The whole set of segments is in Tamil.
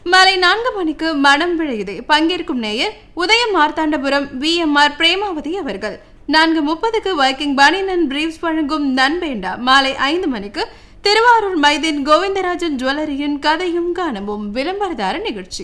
மாலை நான்கு மணிக்கு மனம் விழையுது பங்கேற்கும் நேயர் Udaya Marthandapuram V M R Premavathi அவர்கள் நான்கு முப்பதுக்கு வைக்கிங் பனினன் பிரீவ்ஸ் வழங்கும் நண்பேண்டா மாலை ஐந்து மணிக்கு திருவாரூர் மைதீன் கோவிந்தராஜன் ஜுவல்லரியின் கதையும் காணவும் விளம்பரதார நிகழ்ச்சி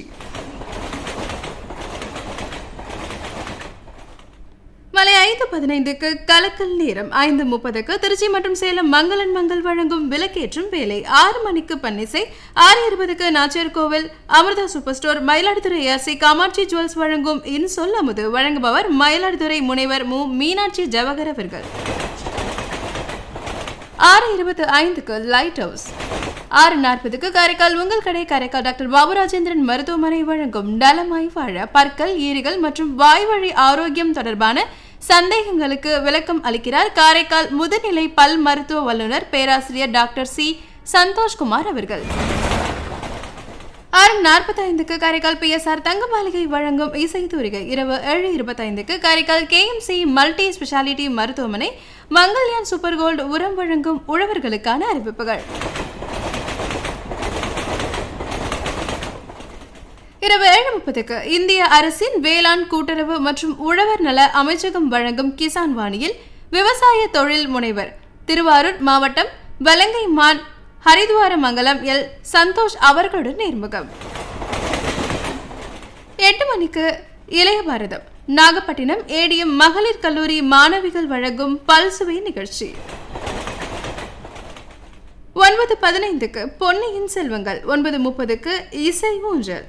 மாலை ஐந்து பதினைந்துக்கு கலக்கல் நேரம் ஐந்து முப்பதுக்கு திருச்சி மற்றும் சேலம் மங்களன் மங்கள் வழங்கும் விலக்கேற்றும் வேலை ஆறு மணிக்கு பன்னிசை ஆறு இருபதுக்கு Nachiyar Koil Amirtha super store Mayiladuthurai AC Kamatchi jewels வழங்கும் இன்சொல் அமுது வழங்குபவர் மயிலாடுதுறை முனைவர் மு மீனாட்சி ஜவஹர் அவர்கள் ஆறு இருபத்து ஐந்துக்கு லைட் ஹவுஸ் ஆறு நாற்பதுக்கு காரைக்கால் உங்கள் கடை காரைக்கால் டாக்டர் பாபு ராஜேந்திரன் மருத்துவமனை வழங்கும் நலமாய் வாழ பற்கள் ஈறுகள் மற்றும் வாய்வழி ஆரோக்கியம் தொடர்பான சந்தேகங்களுக்கு விளக்கம் அளிக்கிறார் காரைக்கால் முதுநிலை பல் மருத்துவ வல்லுநர் பேராசிரியர் டாக்டர் சி சந்தோஷ்குமார் அவர்கள் ஆறு நாற்பத்தைந்துக்கு காரைக்கால் பிஎஸ்ஆர் தங்க மாளிகை வழங்கும் இசை தூரிகை இரவு ஏழு இருபத்தைந்துக்கு காரைக்கால் கேஎம்சி மல்டி ஸ்பெஷாலிட்டி மருத்துவமனை மங்கல்யான் சூப்பர் கோல்டு உரம் வழங்கும் உழவர்களுக்கான அறிவிப்புகள் இரவு ஏழு முப்பதுக்கு இந்திய அரசின் வேளாண் கூட்டுறவு மற்றும் உழவர் நல அமைச்சகம் வழங்கும் கிசான் வாணியில் விவசாய தொழில் முனைவர் திருவாரூர் மாவட்டம் வலங்கை மான் ஹரிதுவாரமங்கலம் எல் சந்தோஷ் அவர்களுடன் நேர்முகம் எட்டு மணிக்கு இளைய பாரதம் நாகப்பட்டினம் ஏடிஎம் மகளிர் கல்லூரி மாணவிகள் வழங்கும் பல்சுவை நிகழ்ச்சி ஒன்பது பதினைந்துக்கு பொன்னியின் செல்வங்கள் ஒன்பது முப்பதுக்கு இசை ஊஞ்சல்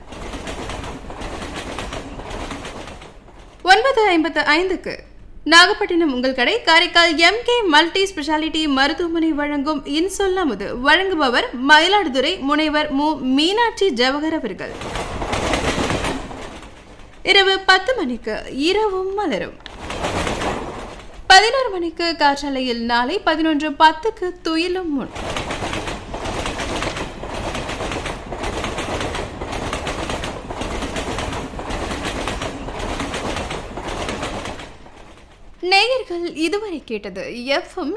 ஒன்பது ஐம்பத்து ஐந்துக்கு நாகப்பட்டினம் உங்கள் கடை Karaikal M K multi speciality மருத்துவமனை வழங்கும் இன்சொல்லாமது வழங்குபவர் மயிலாடுதுறை முனைவர் மு மீனாட்சி ஜவஹர் அவர்கள் இரவு பத்து மணிக்கு இரவும் மலரும் பதினோரு மணிக்கு காற்றாலையில் நாளை பதினொன்று பத்துக்கு துயிலும் முன் நேயர்கள் இதுவரை கேட்டது எஃப்எம்